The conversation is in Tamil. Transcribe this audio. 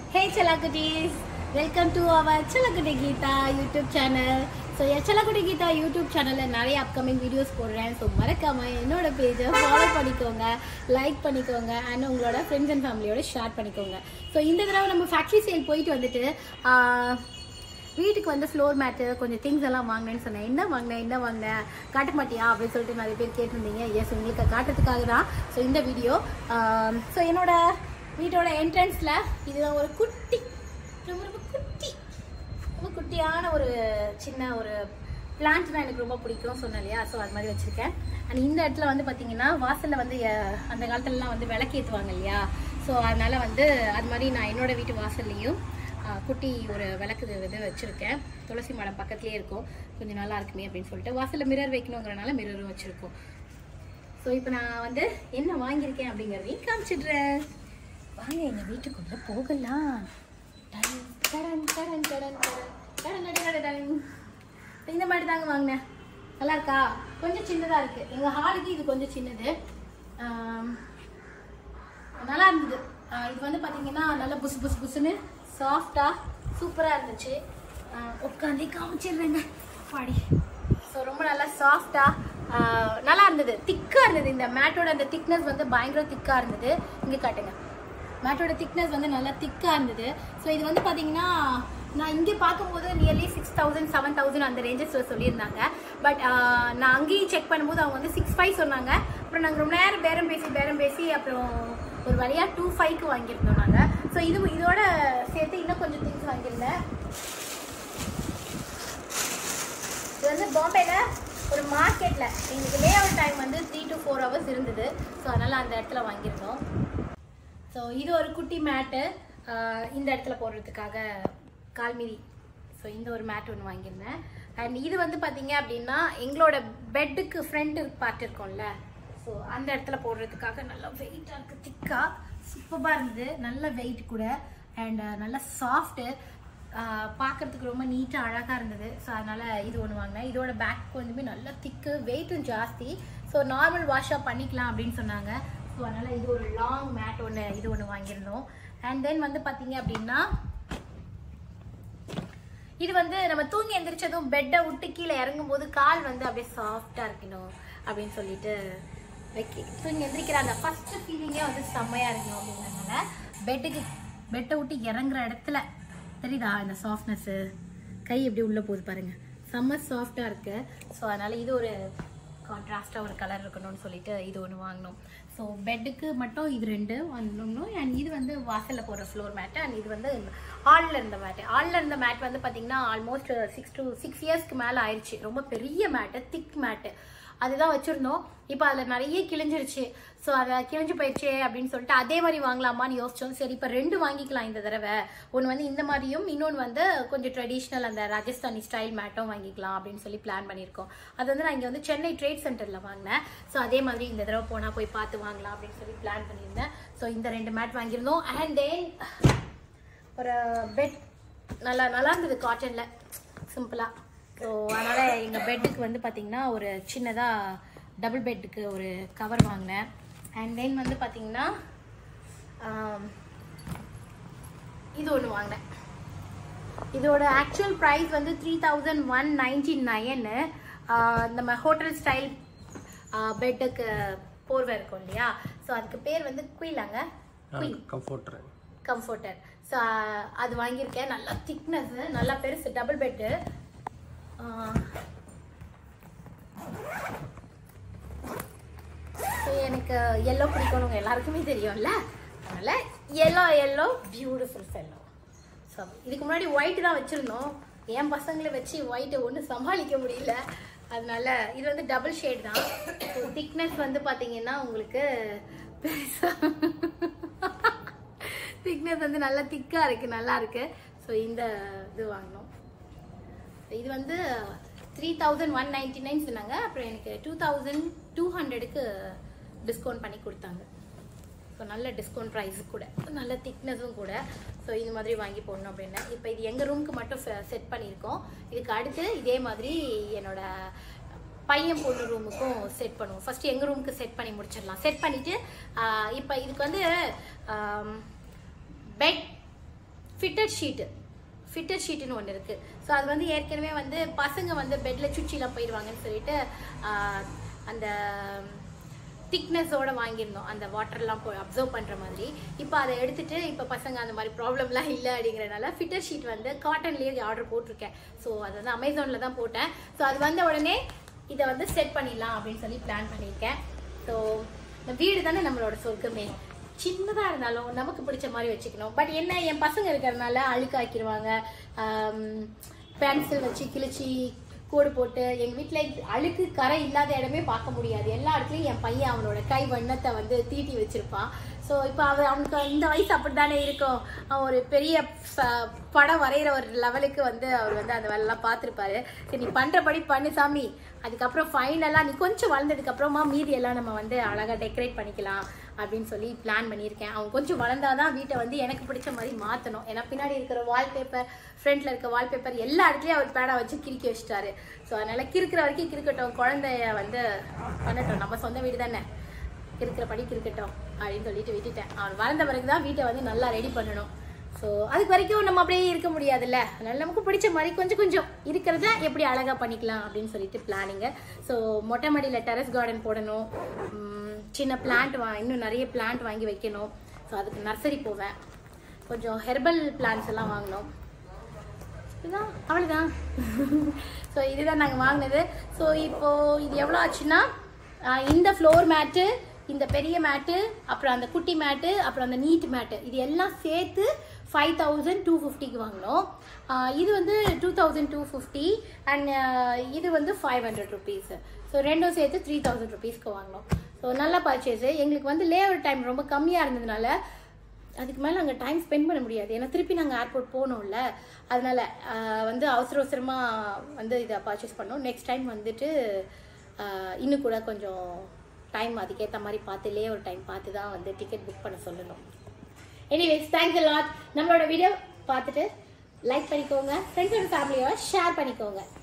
Hey செல்லாக்குட்டீஸ் welcome to our Chellakutty Geetha YouTube channel so என் செல்லக்குட்டி கீதா யூடியூப் சேனலில் நிறைய அப்கமிங் வீடியோஸ் போடுறேன் ஸோ மறக்காமல் என்னோட பேஜை ஃபாலோ பண்ணிக்கோங்க லைக் பண்ணிக்கோங்க அண்ட் உங்களோட ஃப்ரெண்ட்ஸ் அண்ட் ஃபேமிலியோட ஷேர் பண்ணிக்கோங்க ஸோ இந்த தடவை நம்ம ஃபேக்ட்ரி சேல் போயிட்டு வந்துட்டு ஆஹ், வீட்டுக்கு வந்து ஃப்ளோர் மேட்டு கொஞ்சம் திங்ஸ் எல்லாம் வாங்கினேன்னு சொன்னேன் என்ன வாங்கினேன் என்ன வாங்கினேன் காட்ட மாட்டியா அப்படின்னு சொல்லிட்டு நிறைய பேர் கேட்டிருந்தீங்க எஸ் உங்களுக்கு காட்டுறதுக்காக தான் ஸோ இந்த வீடியோ ஸோ என்னோட வீட்டோட என்ட்ரன்ஸில் இதுதான் ஒரு குட்டி ரொம்ப ரொம்ப குட்டி ரொம்ப குட்டியான ஒரு சின்ன ஒரு பிளான்ட் தான் எனக்கு ரொம்ப பிடிக்கும் சொன்னேன் இல்லையா ஸோ அது மாதிரி வச்சுருக்கேன் அண்ட் இந்த இடத்துல வந்து பார்த்தீங்கன்னா வாசலில் வந்து அஹ், அந்த காலத்துலலாம் வந்து விளக்கேற்றுவாங்க இல்லையா ஸோ அதனால வந்து அது மாதிரி நான் என்னோட வீட்டு வாசல்லையும் ஆஹ் குட்டி ஒரு விளக்கு இது வச்சுருக்கேன் துளசி மடம் பக்கத்துலேயே இருக்கும் கொஞ்சம் நல்லா இருக்குமே அப்படின்னு சொல்லிட்டு வாசலில் மிரர் வைக்கணுங்கிறனால மிரரும் வச்சுருக்கோம் ஸோ இப்போ நான் வந்து என்ன வாங்கியிருக்கேன் அப்படிங்கிறதையும் காமிச்சிடுறேன் வாங்க எங்கள் வீட்டுக்குள்ளே போகலாம் டன், டடன், டடன், டடன், டடன், டடன், டடன், டடன், டடன். இந்த மாதிரி தாங்க வாங்கினேன் நல்லா இருக்கா கொஞ்சம் சின்னதாக இருக்குது எங்கள் ஹாலுக்கு இது கொஞ்சம் சின்னது ஆம், நல்லா இருந்தது ஆஹ் இது வந்து பார்த்தீங்கன்னா நல்லா புசு புசு புசுன்னு சாஃப்டாக சூப்பராக இருந்துச்சு உட்காந்து காமிச்சிடுறேங்க பாடி ஸோ ரொம்ப நல்லா சாஃப்டாக நல்லா இருந்தது திக்காக இருந்தது இந்த மேட்டோட அந்த திக்னஸ் வந்து பயங்கர திக்காக இருந்தது இங்கே காட்டுங்க மேட்டோட திக்னஸ் வந்து நல்லா திக்காக இருந்தது ஸோ இது வந்து பார்த்தீங்கன்னா நான் இங்கே பார்க்கும்போது nearly six thousand seven thousand அந்த ரேஞ்சஸில் சொல்லியிருந்தாங்க பட் நான் அங்கேயும் செக் பண்ணும்போது அவங்க வந்து சிக்ஸ் ஃபைவ் சொன்னாங்க அப்புறம் நாங்கள் ரொம்ப நேரம் பேரம் பேசி பேரம் பேசி அப்புறம் ஒரு வழியாக டூ ஃபைவ்க்கு வாங்கியிருந்தோம் நாங்கள் ஸோ இது இதோட சேர்த்து இன்னும் கொஞ்சம் திங்ஸ் வாங்கியிருந்தேன் இது வந்து பாம்பேல ஒரு மார்க்கெட்ல எங்களுக்கு லே அவுட் டைம் வந்து த்ரீ டு ஃபோர் ஹவர்ஸ் இருந்தது ஸோ அதனால அந்த இடத்துல வாங்கியிருந்தோம் ஸோ இது ஒரு குட்டி மேட்டு இந்த இடத்துல போடுறதுக்காக கால்மிதி ஸோ இந்த ஒரு மேட் ஒன்று வாங்கியிருந்தேன் அண்ட் இது வந்து பார்த்தீங்க அப்படின்னா எங்களோட பெட்டுக்கு ஃப்ரண்ட் பார்ட் இருக்கும்ல ஸோ அந்த இடத்துல போடுறதுக்காக நல்லா வெயிட்டாக இருக்குது திக்காக சூப்பராக இருந்தது நல்ல வெயிட் கூட அண்ட் நல்லா சாஃப்ட்டு பார்க்கறதுக்கு ரொம்ப நீட்டாக அழகாக இருந்தது ஸோ அதனால் இது ஒன்று வாங்கினேன் இதோட பேக் வந்துமே நல்லா திக்கு வெயிட்டும் ஜாஸ்தி ஸோ நார்மல் வாஷாக பண்ணிக்கலாம் அப்படின்னு சொன்னாங்க ஸோ அதனால் இது ஒரு லாங் மேட் ஒன்று இது ஒன்று வாங்கியிருந்தோம் அண்ட் தென் வந்து பார்த்தீங்க அப்படின்னா இது வந்து நம்ம தூங்கி எந்திரிச்சதும் பெட்டை விட்டு கீழே இறங்கும்போது கால் வந்து அப்படியே சாஃப்டாக இருக்கணும் அப்படின்னு சொல்லிட்டு வைக்க தூங்கி எந்திரிக்கிற அந்த ஃபர்ஸ்ட் ஃபீலிங்கே வந்து செம்மையாக இருக்கணும் அப்படிங்கிறதுனால பெட்டுக்கு பெட்டை விட்டு இறங்குற இடத்துல தெரியுதா இந்த சாஃப்ட்னஸ்ஸு கை எப்படி உள்ளே போகுது பாருங்க செம்ம சாஃப்டாக இருக்கு ஸோ அதனால இது ஒரு கான்ட்ராஸ்டாக ஒரு கலர் இருக்கணும்னு சொல்லிட்டு இது ஒன்று வாங்கினோம் ஸோ பெட்டுக்கு மட்டும் இது ரெண்டு வாங்கணும் அண்ட் இது வந்து வாசலில் போடுற ஃப்ளோர் மேட்டு அண்ட் இது வந்து ஹாலில் இருந்த மேட்டு ஹாலில் இருந்த மேட் வந்து பார்த்தீங்கன்னா ஆல்மோஸ்ட் சிக்ஸ் டு சிக்ஸ் இயர்ஸ்க்கு மேலே ஆயிடுச்சு ரொம்ப பெரிய மேட்டு திக் மேட்டு அதுதான் வச்சுருந்தோம் இப்போ அதில் நிறைய கிழிஞ்சிருச்சு ஸோ அதை கிழிஞ்சு போயிடுச்சே அப்படின்னு சொல்லிட்டு அதே மாதிரி வாங்கலாமான்னு யோசிச்சோம் சரி இப்போ ரெண்டு வாங்கிக்கலாம் இந்த தடவை ஒன்று வந்து இந்த மாதிரியும் இன்னொன்று வந்து கொஞ்சம் ட்ரெடிஷ்னல் அந்த ராஜஸ்தானி ஸ்டைல் மேட்டும் வாங்கிக்கலாம் அப்படின்னு சொல்லி பிளான் பண்ணியிருக்கோம் அது வந்து நான் இங்கே வந்து சென்னை ட்ரேட் சென்டரில் வாங்கினேன் ஸோ அதே மாதிரி இந்த தடவை போனால் போய் பார்த்து வாங்கலாம் அப்படின்னு சொல்லி பிளான் பண்ணியிருந்தேன் ஸோ இந்த ரெண்டு மேட் வாங்கியிருந்தோம் அண்ட் தென் ஒரு பெட் நல்லா நல்லா இருந்தது காட்டனில் சிம்பிளாக ஸோ அதனால் எங்கள் பெட்டுக்கு வந்து பார்த்திங்கன்னா ஒரு சின்னதாக டபுள் பெட்டுக்கு ஒரு கவர் வாங்கினேன் அண்ட் தென் வந்து பார்த்திங்கன்னா இது ஒன்று வாங்கினேன் இதோட ஆக்சுவல் ப்ரைஸ் வந்து three thousand one ninety nine நம்ம ஹோட்டல் ஸ்டைல் பெட்டுக்கு போர்வை இருக்கும் இல்லையா ஸோ அதுக்கு பேர் வந்து குயிலாங்க குயில் கம்ஃபர்டர் கம்ஃபர்டர் ஸோ அது வாங்கியிருக்கேன் நல்லா திக்னஸ் நல்லா பெருசு டபுள் பெட்டு ஸோ எனக்கு எல்லோ பிடிக்கணுங்க எல்லாருக்குமே தெரியும்ல அதனால yellow yellow beautiful fellow so இதுக்கு முன்னாடி ஒயிட் தான் வச்சுருந்தோம் என் பசங்களை வச்சு ஒயிட்டை ஒன்றும் சமாளிக்க முடியல அதனால இது வந்து டபுள் ஷேட் தான் ஸோ திக்னஸ் வந்து பார்த்தீங்கன்னா உங்களுக்கு பெருசாக திக்னஸ் வந்து நல்லா திக்காக இருக்குது நல்லா இருக்கு ஸோ இந்த இது வாங்கினோம் இது வந்து three thousand one ninety nine சொன்னாங்க அப்புறம் எனக்கு டூ தௌசண்ட் டூ ஹண்ட்ரடுக்கு டிஸ்கவுண்ட் பண்ணி கொடுத்தாங்க ஸோ நல்ல டிஸ்கவுண்ட் ப்ரைஸ் கூட நல்ல திக்னஸும் கூட ஸோ இது மாதிரி வாங்கி போடணும் அப்படின்னு இப்போ இது எங்கள் ரூமுக்கு மட்டும் செட் பண்ணியிருக்கோம் இதுக்கு அடுத்து இதே மாதிரி என்னோட பையன் பொண்ணு ரூமுக்கும் செட் பண்ணுவோம் ஃபர்ஸ்ட் எங்கள் ரூமுக்கு செட் பண்ணி முடிச்சிடலாம் செட் பண்ணிவிட்டு இப்போ இதுக்கு வந்து பெட் ஃபிட்டட் ஷீட்டு ஃபிட்டட் ஷீட்டுன்னு ஒன்று இருக்குது ஸோ அது வந்து ஏற்கனவே வந்து பசங்க வந்து பெட்டில் சுச்சிலாம் போயிடுவாங்கன்னு சொல்லிட்டு ஆஹ், அந்த திக்னஸோட வாங்கியிருந்தோம் அந்த வாட்டர்லாம் போய் அப்சர்வ் பண்ணுற மாதிரி இப்போ அதை எடுத்துட்டு இப்போ பசங்க அந்த மாதிரி ப்ராப்ளம்லாம் இல்லை அப்படிங்கிறனால ஃபிட்டர் ஷீட் வந்து காட்டன்லேயே ஆர்டர் போட்டிருக்கேன் ஸோ அது வந்து அமேசானில் தான் போட்டேன் ஸோ அது வந்த உடனே இதை வந்து செட் பண்ணிடலாம் அப்படின்னு சொல்லி பிளான் பண்ணியிருக்கேன் ஸோ இந்த வீடு தானே நம்மளோட சொர்க்கமே சின்னதாக இருந்தாலும் நமக்கு பிடிச்ச மாதிரி வச்சுக்கணும் பட் என்ன என் பசங்க இருக்கிறதுனால அழுக்காக்கிடுவாங்க பென்சில் வச்சு கிழிச்சி கோடு போட்டு எங்க வீட்ல அழுக்கு கரை இல்லாத இடமே பார்க்க முடியாது எல்லா இடத்துலயும் என் பையன் அவனோட கை வண்ணத்தை வந்து தீட்டி வச்சிருப்பான் ஸோ இப்போ அவன் அவனுக்கு இந்த வயசு அப்படித்தானே இருக்கும் அவன் ஒரு பெரிய ச- படம் வரைகிற ஒரு லெவலுக்கு வந்து அவர் வந்து அந்த வேலைலாம் பார்த்துருப்பாரு சரி நீ பண்ணுறபடி பண்ணு சாமி அதுக்கப்புறம் ஃபைனலாக நீ கொஞ்சம் வளர்ந்ததுக்கு அப்புறமா மீதி எல்லாம் நம்ம வந்து அழகாக டெக்கரேட் பண்ணிக்கலாம் அப்படின்னு சொல்லி பிளான் பண்ணியிருக்கேன் அவன் கொஞ்சம் வளர்ந்தாதான் வீட்டை வந்து எனக்கு பிடிச்ச மாதிரி மாற்றணும் ஏன்னா பின்னாடி இருக்கிற வால்பேப்பர் ஃப்ரண்ட்ல இருக்க வால்பேப்பர் எல்லா இடத்துலையும் அவர் பேடா வச்சு கிறுக்கி வச்சுட்டாரு ஸோ அதனால கிறுக்கிற வரைக்கும் கிறுக்கட்டும் குழந்தைய வந்து பண்ணட்டும் நம்ம சொந்த வீடு தானே இருக்கிற படி கிறுக்கட்டும் அப்படின்னு சொல்லிட்டு விட்டுட்டேன் அவன் வளர்ந்த பிறகு தான் வீட்டை வந்து நல்லா ரெடி பண்ணணும் ஸோ அதுக்கு வரைக்கும் நம்ம அப்படியே இருக்க முடியாதுல்ல அதனால நமக்கு பிடிச்ச மாதிரி கொஞ்சம் கொஞ்சம் இருக்கிறத எப்படி அழகா பண்ணிக்கலாம் அப்படின்னு சொல்லிட்டு பிளானிங்க ஸோ மொட்டை மாடியில் டெரஸ் கார்டன் போடணும் உம், சின்ன பிளான்ட் வா இன்னும் நிறைய பிளான்ட் வாங்கி வைக்கணும் ஸோ அதுக்கு நர்சரி போவேன் கொஞ்சம் ஹெர்பல் பிளான்ஸ் எல்லாம் வாங்கினோம் இதுதான் அவ்வளோதான் ஸோ இதுதான் நாங்கள் வாங்கினது ஸோ இப்போ இது எவ்வளோ ஆச்சுன்னா ஆஹ் இந்த ஃப்ளோர் மேட்டு இந்த பெரிய மேட்டு அப்புறம் அந்த குட்டி மேட்டு அப்புறம் அந்த நீட் மேட்டு இது எல்லாம் சேர்த்து ஃபைவ் தௌசண்ட் டூ ஃபிஃப்டிக்கு வாங்கினோம் ஆஹ் இது வந்து two thousand two fifty and இது வந்து ஃபைவ் ஹண்ட்ரட் ருபீஸ் ஸோ ரெண்டும் சேர்த்து த்ரீ தௌசண்ட் ருபீஸ்க்கு வாங்கினோம் ஸோ நல்ல பர்ச்சேஸு எங்களுக்கு வந்து லேஅவுட் டைம் ரொம்ப கம்மியாக இருந்ததுனால அதுக்கு மேலே அங்கே டைம் ஸ்பெண்ட் பண்ண முடியாது ஏன்னா திருப்பி நாங்கள் ஏர்போர்ட் போகணும்ல அதனால ஆஹ், வந்து அவசர அவசரமாக வந்து இதை பர்ச்சேஸ் பண்ணோம் நெக்ஸ்ட் டைம் வந்துட்டு ஆஹ், இன்னும் கூட கொஞ்சம் டைம் அதுக்கேற்ற மாதிரி பார்த்துலே ஒரு டைம் பார்த்து தான் வந்து டிக்கெட் புக் பண்ண சொல்லணும் எனிவேஸ் தேங்க்ஸ் லாட் நம்மளோட வீடியோ பார்த்துட்டு லைக் பண்ணிக்கோங்க ஃப்ரெண்ட்ஸ் அண்ட் ஃபேமிலியோட ஷேர் பண்ணிக்கோங்க